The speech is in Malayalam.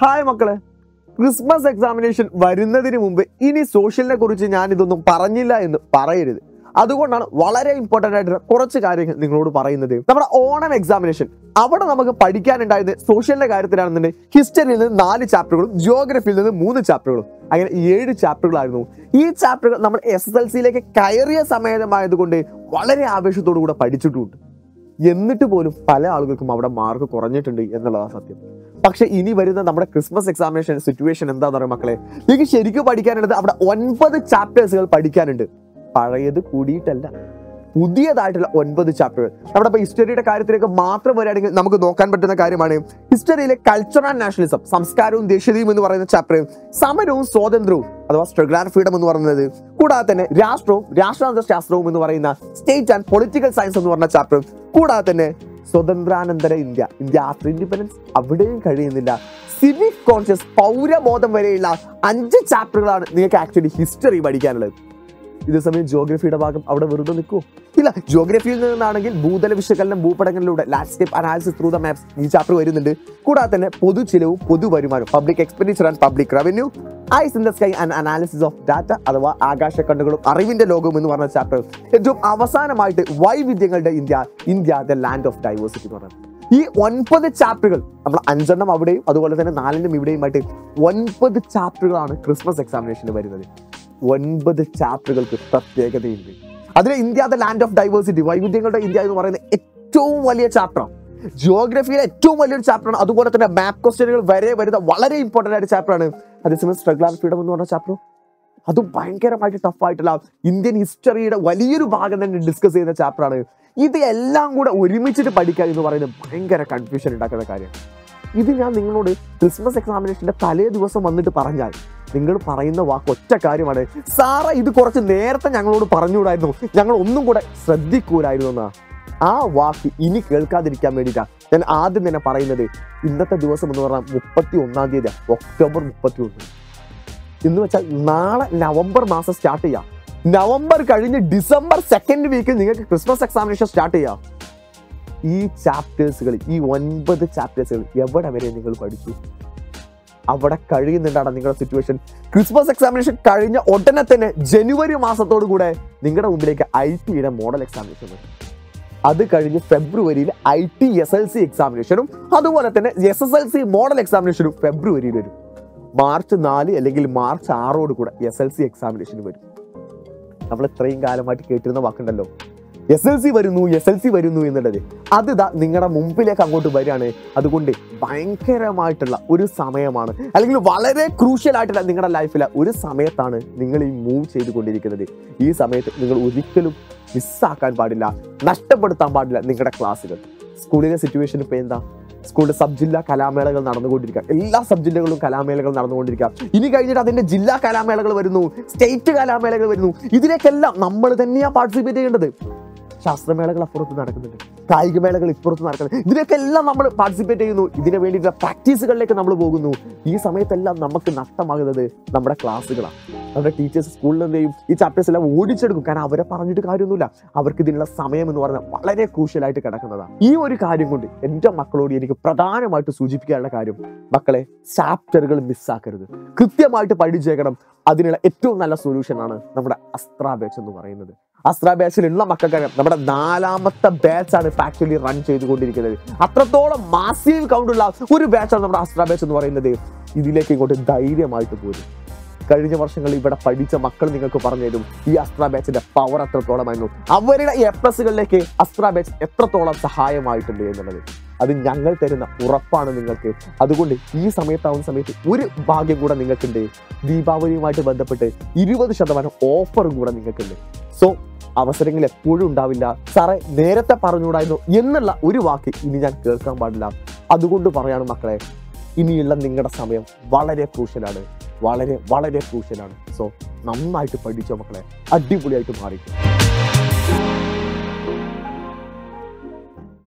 ഹായ് മക്കളെ ക്രിസ്മസ് എക്സാമിനേഷൻ വരുന്നതിന് മുമ്പ് ഇനി സോഷ്യലിനെ കുറിച്ച് ഞാൻ ഇതൊന്നും പറഞ്ഞില്ല എന്ന് പറയരുത് അതുകൊണ്ടാണ് വളരെ ഇമ്പോർട്ടന്റ് ആയിട്ടുള്ള കുറച്ച് കാര്യങ്ങൾ നിങ്ങളോട് പറയുന്നത് നമ്മുടെ ഓണം എക്സാമിനേഷൻ അവിടെ നമുക്ക് പഠിക്കാനുണ്ടായത് സോഷ്യലിന്റെ കാര്യത്തിലാണെന്നുണ്ടെങ്കിൽ ഹിസ്റ്ററിയിൽ നിന്ന് നാല് ചാപ്റ്ററുകളും ജിയോഗ്രഫിയിൽ നിന്ന് മൂന്ന് ചാപ്റ്ററുകളും അങ്ങനെ ഏഴ് ചാപ്റ്ററുകളായിരുന്നു ഈ ചാപ്റ്ററുകൾ നമ്മൾ എസ് എസ് എൽ സിയിലേക്ക് കയറിയ സമയമായതുകൊണ്ട് വളരെ ആവേശത്തോടു കൂടെ പഠിച്ചിട്ടുമുണ്ട് എന്നിട്ട് പോലും പല ആളുകൾക്കും അവിടെ മാർക്ക് കുറഞ്ഞിട്ടുണ്ട് എന്നുള്ളതാണ് സത്യം പക്ഷെ ഇനി വരുന്ന നമ്മുടെ ക്രിസ്മസ് എക്സാമിനേഷൻ സിറ്റുവേഷൻ എന്താന്ന് പറയുക മക്കളെ നിങ്ങൾക്ക് ശരിക്കും പഠിക്കാനുള്ളത് അവിടെ ഒൻപത് ചാപ്റ്റേഴ്സുകൾ പഠിക്കാനുണ്ട് പഴയത് കൂടിയിട്ടല്ല പുതിയതായിട്ടുള്ള ഒൻപത് ചാപ്റ്റർ നമ്മുടെ ഇപ്പോൾ ഹിസ്റ്ററിയുടെ കാര്യത്തിലേക്ക് മാത്രം വരികയാണെങ്കിൽ നമുക്ക് നോക്കാൻ പറ്റുന്ന കാര്യമാണ് ഹിസ്റ്ററിയിലെ കൾച്ചർ ആൻഡ് നാഷണലിസം സംസ്കാരവും ദേശീയതയും എന്ന് പറയുന്ന ചാപ്റ്റർ സമരവും സ്വാതന്ത്ര്യവും അഥവാ സ്ട്രഗിൾ ആൻഡ് ഫ്രീഡം എന്ന് പറയുന്നത് കൂടാതെ തന്നെ രാഷ്ട്രവും രാഷ്ട്രാന്തര ശാസ്ത്രവും എന്ന് പറയുന്ന സ്റ്റേറ്റ് ആൻഡ് പൊളിറ്റിക്കൽ സയൻസ് എന്ന് പറഞ്ഞ ചാപ്റ്റർ കൂടാതെ തന്നെ സ്വതന്ത്രാനന്തര ഇന്ത്യ ഇന്ത്യ ആഫ്റ്റർ ഇൻഡിപെൻഡൻസ് അവിടെയും കഴിയുന്നില്ല സിവിക് കോൺഷ്യസ് പൗരബോധം വരെയുള്ള അഞ്ച് ചാപ്റ്ററുകളാണ് നിങ്ങൾക്ക് ആക്ച്വലി ഹിസ്റ്ററി പഠിക്കാനുള്ളത് ഇതേ സമയം ജിയോഗ്രഫിയുടെ ഭാഗം അവിടെ വെറുതെ നിൽക്കുമോ ഇല്ല ജിയോഗ്രഫിയിൽ നിന്നാണെങ്കിൽ ഭൂതല വിശകലനം ഭൂപടങ്ങളിലൂടെ landscape analysis through the maps ഈ ചാപ്റ്റർ വരുന്നുണ്ട് കൂടാതെ തന്നെ പൊതു ചിലവും പൊതു വരുമാനം public expenditure and public revenue eyes in the sky and analysis of data അഥവാ ആകാശ കണ്ണുകളും അറിവിന്റെ ലോകവും എന്ന് പറഞ്ഞ ചാപ്റ്റർ ഏറ്റവും അവസാനമായിട്ട് വൈവിധ്യങ്ങളുടെ India India the land of diversity എന്ന് പറയുന്നത് ഈ ഒൻപത് ചാപ്റ്ററുകൾ നമ്മൾ അഞ്ചെണ്ണം അവിടെയും അതുപോലെ തന്നെ നാലെണ്ണം ഇവിടെയുമായിട്ട് ഒൻപത് ചാപ്റ്ററുകളാണ് ക്രിസ്മസ് എക്സാമിനേഷന് വരുന്നത് ഒൻപത് ചാപ്റ്ററുകൾക്ക് പ്രത്യേകതയുണ്ട് അതിലെ India the land of diversity വൈവിധ്യങ്ങളുടെ ഇന്ത്യ എന്ന് പറയുന്ന ഏറ്റവും വലിയ ചാപ്റ്ററാണ് ജിയോഗ്രഫിയിലെ ഏറ്റവും വലിയൊരു ചാപ്റ്ററാണ് അതുപോലെ തന്നെ മാപ്പ് ക്വസ്റ്റ്യനുകൾ വരെ വരുന്ന വളരെ ഇമ്പോർട്ടൻ്റ് ആയിട്ട് ചാപ്റ്ററാണ് അതേസമയം സ്ട്രഗിൾ ആൻഡ് ഫ്രീഡം എന്ന് പറഞ്ഞ ചാപ്റ്റർ അതും ഭയങ്കരമായിട്ട് ടഫായിട്ടുള്ള ഇന്ത്യൻ ഹിസ്റ്ററിയുടെ വലിയൊരു ഭാഗം തന്നെ ഡിസ്കസ് ചെയ്യുന്ന ചാപ്റ്ററാണ് ഇത് എല്ലാം കൂടെ ഒരുമിച്ചിട്ട് പഠിക്കുക എന്ന് പറയുന്നത് ഭയങ്കര കൺഫ്യൂഷൻ ഉണ്ടാക്കുന്ന കാര്യമാണ് ഇത് ഞാൻ നിങ്ങളോട് ക്രിസ്മസ് എക്സാമിനേഷന്റെ തലേ ദിവസം വന്നിട്ട് പറഞ്ഞാൽ നിങ്ങൾ പറയുന്ന വാക്ക് ഒറ്റ കാര്യമാണ് സാറ ഇത് കുറച്ച് നേരത്തെ ഞങ്ങളോട് പറഞ്ഞുകൂടായിരുന്നു ഞങ്ങൾ ഒന്നും കൂടെ ശ്രദ്ധിക്കൂലായിരുന്നു എന്നാ ആ വാക്ക് ഇനി കേൾക്കാതിരിക്കാൻ വേണ്ടിയിട്ടാണ് ഞാൻ ആദ്യം തന്നെ പറയുന്നത് ഇന്നത്തെ ദിവസം എന്ന് പറഞ്ഞാൽ മുപ്പത്തി ഒന്നാം തീയതി ഒക്ടോബർ മുപ്പത്തി ഒന്ന് എന്ന് വെച്ചാൽ നാളെ നവംബർ മാസം സ്റ്റാർട്ട് ചെയ്യാം നവംബർ കഴിഞ്ഞ് ഡിസംബർ സെക്കൻഡ് വീക്കിൽ നിങ്ങൾക്ക് ക്രിസ്മസ് എക്സാമിനേഷൻ സ്റ്റാർട്ട് ചെയ്യാം ഈ ചാപ്റ്റേഴ്സുകൾ ഈ ഒൻപത് ചാപ്റ്റേഴ്സുകൾ എവിടെ വരെ നിങ്ങൾ പഠിച്ചു അവിടെ കഴിയുന്നുണ്ടാണ് നിങ്ങളുടെ സിറ്റുവേഷൻ ക്രിസ്മസ് എക്സാമിനേഷൻ കഴിഞ്ഞ ഉടനെ തന്നെ ജനുവരി മാസത്തോടു കൂടെ നിങ്ങളുടെ മുമ്പിലേക്ക് ഐ ടിയുടെ മോഡൽ എക്സാമിനേഷൻ വരും അത് കഴിഞ്ഞ് ഫെബ്രുവരിയിൽ I T S L C എക്സാമിനേഷനും അതുപോലെ തന്നെ S S L C model എക്സാമിനേഷനും ഫെബ്രുവരിയിൽ വരും മാർച്ച് നാല് അല്ലെങ്കിൽ മാർച്ച് ആറോട് കൂടെ എസ് എൽ സി എക്സാമിനേഷൻ വരും നമ്മൾ ഇത്രയും കാലമായിട്ട് കേട്ടിരുന്ന വാക്കുണ്ടല്ലോ എസ് എൽ സി വരുന്നു എസ് എൽ സി വരുന്നു എന്നുള്ളത് അത് ഇതാ നിങ്ങളുടെ മുമ്പിലേക്ക് അങ്ങോട്ട് വരികയാണ് അതുകൊണ്ട് ഭയങ്കരമായിട്ടുള്ള ഒരു സമയമാണ് അല്ലെങ്കിൽ വളരെ ക്രൂഷ്യൽ ആയിട്ടുള്ള നിങ്ങളുടെ ലൈഫിലെ ഒരു സമയത്താണ് നിങ്ങൾ ഈ മൂവ് ചെയ്തുകൊണ്ടിരിക്കുന്നത് ഈ സമയത്ത് നിങ്ങൾ ഒരിക്കലും മിസ്സാക്കാൻ പാടില്ല നഷ്ടപ്പെടുത്താൻ പാടില്ല നിങ്ങളുടെ ക്ലാസ്സുകൾ സ്കൂളിലെ സിറ്റുവേഷൻ ഇപ്പൊ എന്താ സ്കൂളിൽ സബ് ജില്ലാ കലാമേളകൾ നടന്നുകൊണ്ടിരിക്കുക എല്ലാ സബ് ജില്ലകളിലും കലാമേളകൾ നടന്നുകൊണ്ടിരിക്കുക ഇനി കഴിഞ്ഞിട്ട് അതിന്റെ ജില്ലാ കലാമേളകൾ വരുന്നു സ്റ്റേറ്റ് കലാമേളകൾ വരുന്നു ഇതിലേക്കെല്ലാം നമ്മൾ തന്നെയാണ് പാർട്ടിസിപ്പേറ്റ് ചെയ്യേണ്ടത് ശാസ്ത്രമേളകൾ അപ്പുറത്ത് നടക്കുന്നുണ്ട് കായിക മേളകൾ ഇപ്പുറത്ത് നടക്കുന്നുണ്ട് ഇതിനൊക്കെ എല്ലാം നമ്മൾ പാർട്ടിസിപ്പേറ്റ് ചെയ്യുന്നു ഇതിനു വേണ്ടിയിട്ടുള്ള പ്രാക്ടീസുകളിലേക്ക് നമ്മൾ പോകുന്നു ഈ സമയത്തെല്ലാം നമുക്ക് നഷ്ടമാകുന്നത് നമ്മുടെ ക്ലാസ്സുകളാണ് നമ്മുടെ ടീച്ചേഴ്സ് സ്കൂളിൽ എന്തെയും ഈ ചാപ്റ്റേഴ്സ് എല്ലാം ഓടിച്ചെടുക്കും കാരണം അവരെ പറഞ്ഞിട്ട് കാര്യമൊന്നുമില്ല അവർക്ക് ഇതിനുള്ള സമയം എന്ന് പറഞ്ഞാൽ വളരെ ക്രൂഷ്യലായിട്ട് കിടക്കുന്നതാണ് ഈ ഒരു കാര്യം കൊണ്ട് എൻ്റെ മക്കളോട് എനിക്ക് പ്രധാനമായിട്ട് സൂചിപ്പിക്കാനുള്ള കാര്യം മക്കളെ ചാപ്റ്ററുകൾ മിസ്സാക്കരുത് കൃത്യമായിട്ട് പഠിച്ചേക്കണം അതിനുള്ള ഏറ്റവും നല്ല സൊല്യൂഷനാണ് നമ്മുടെ അസ്ത്ര ബാച്ച് എന്ന് പറയുന്നത് അസ്ത്ര ബാച്ചിലുള്ള മക്കൾക്കറിയാം നമ്മുടെ നാലാമത്തെ ബാച്ചാണ് ആക്ച്വലി റൺ ചെയ്തുകൊണ്ടിരിക്കുന്നത് അത്രത്തോളം മാസീവ് കൗണ്ടുള്ള ഒരു ബാച്ചാണ് നമ്മുടെ അസ്ത്ര ബാച്ച് എന്ന് പറയുന്നത് ഇതിലേക്ക് ഇങ്ങോട്ട് ധൈര്യമായിട്ട് പോരും കഴിഞ്ഞ വർഷങ്ങളിൽ ഇവിടെ പഠിച്ച മക്കൾ നിങ്ങൾക്ക് പറഞ്ഞു തരും ഈ അസ്ത്ര ബാച്ചിന്റെ പവർ എത്രത്തോളമായിരുന്നു അവരുടെ എ പ്ലസുകളിലേക്ക് അസ്ത്ര ബാച്ച് എത്രത്തോളം സഹായമായിട്ടുണ്ട് എന്നുള്ളത് അത് ഞങ്ങൾ തരുന്ന ഉറപ്പാണ് നിങ്ങൾക്ക് അതുകൊണ്ട് ഈ സമയത്താവുന്ന സമയത്ത് ഒരു ഭാഗ്യം കൂടെ നിങ്ങൾക്കുണ്ട് ദീപാവലിയുമായിട്ട് ബന്ധപ്പെട്ട് ഇരുപത് ശതമാനം ഓഫറും കൂടെ നിങ്ങൾക്കുണ്ട് സോ അവസരങ്ങൾ എപ്പോഴും ഉണ്ടാവില്ല സാറേ നേരത്തെ പറഞ്ഞുകൂടായിരുന്നു എന്നുള്ള ഒരു വാക്ക് ഇനി ഞാൻ കേൾക്കാൻ പാടില്ല അതുകൊണ്ട് പറയാണ് മക്കളെ ഇനിയുള്ള നിങ്ങളുടെ സമയം വളരെ ക്രൂഷ്യലാണ് വളരെ വളരെ ക്രൂഷ്യലാണ് സോ നന്നായിട്ട് പഠിച്ചോ മക്കളെ അടിപൊളിയായിട്ട് മാറിക്കും